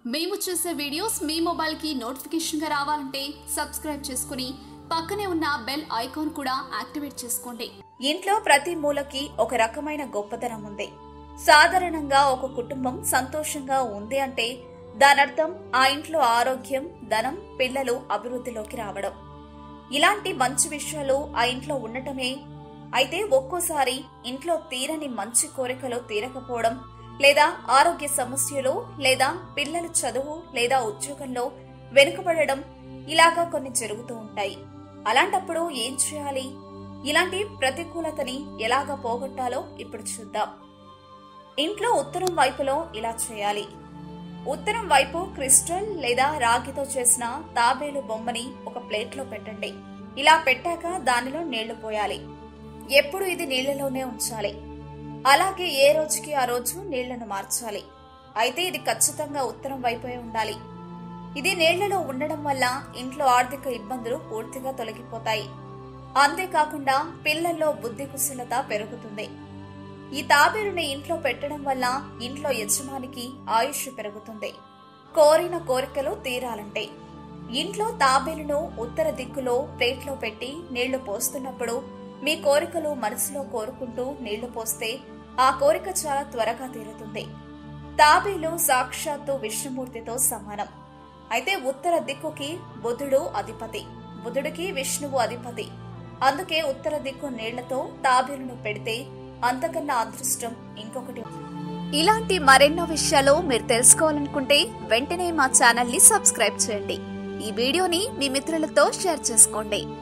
మేము చేసే వీడియోస్ మీ మొబైల్కి నోటిఫికేషన్గా రావాలంటే సబ్స్క్రైబ్ చేసుకుని పక్కనే ఉన్న బెల్ ఐకాన్ కూడా యాక్టివేట్ చేసుకోండి ఇంట్లో ప్రతి మూలకి ఒక రకమైన గొప్పతనం ఉంది సాధారణంగా ఒక కుటుంబం సంతోషంగా ఉంది అంటే దానర్థం ఆ ఇంట్లో ఆరోగ్యం ధనం పిల్లలు అభివృద్ధిలోకి రావడం ఇలాంటి మంచి విషయాలు ఆ ఇంట్లో ఉండటమే అయితే ఒక్కోసారి ఇంట్లో తీరని మంచి కోరికలు తీరకపోవడం లేదా ఆరోగ్య సమస్యలు లేదా పిల్లల చదువు లేదా ఉద్యోగంలో వెనుకబడడం ఇలాగా కొన్ని జరుగుతూ ఉంటాయి అలాంటప్పుడు ఏం చేయాలి ఇలాంటి ప్రతికూలతని ఎలాగ పోగొట్టాలో ఇప్పుడు చూద్దాం ఇంట్లో ఉత్తరం వైపులో ఇలా చేయాలి ఉత్తరం వైపు క్రిస్టల్ లేదా రాగితో చేసిన తాబేలు బొమ్మని ఒక ప్లేట్లో పెట్టండి ఇలా పెట్టాక దానిలో నీళ్లు పోయాలి ఎప్పుడు ఇది నీళ్లలోనే ఉంచాలి అలాగే ఏ రోజుకి ఆ రోజు నీళ్లను మార్చాలి అయితే ఇది ఖచ్చితంగా ఉత్తరం వైపే ఉండాలి ఇది నీళ్లలో ఉండడం వల్ల ఇంట్లో ఆర్థిక ఇబ్బందులు పూర్తిగా తొలగిపోతాయి అంతేకాకుండా పిల్లల్లో బుద్ధి కుశలత పెరుగుతుంది ఈ తాబేలుని ఇంట్లో పెట్టడం వల్ల ఇంట్లో యజమానికి ఆయుష్ పెరుగుతుంది కోరిన కోరికలు తీరాలంటే ఇంట్లో తాబేలును ఉత్తర దిక్కులో ప్లేట్లో పెట్టి నీళ్లు పోస్తున్నప్పుడు మీ కోరికలు మనసులో కోరుకుంటూ నీళ్లు పోస్తే ఆ కోరిక చాలా త్వరగా తీరుతుంది తాబేలు సాక్షాత్తు విష్ణుమూర్తితో సమానం అయితే ఉత్తర దిక్కుకి బుధుడు అధిపతి బుధుడికి విష్ణువు అధిపతి అందుకే ఉత్తర దిక్కు నీళ్లతో తాబేలును పెడితే అంతకన్నా అదృష్టం ఇంకొకటి ఇలాంటి మరెన్నో విషయాలు మీరు తెలుసుకోవాలనుకుంటే వెంటనే మా ఛానల్ ని సబ్స్క్రైబ్ చేయండి ఈ వీడియోని మీ మిత్రులతో షేర్ చేసుకోండి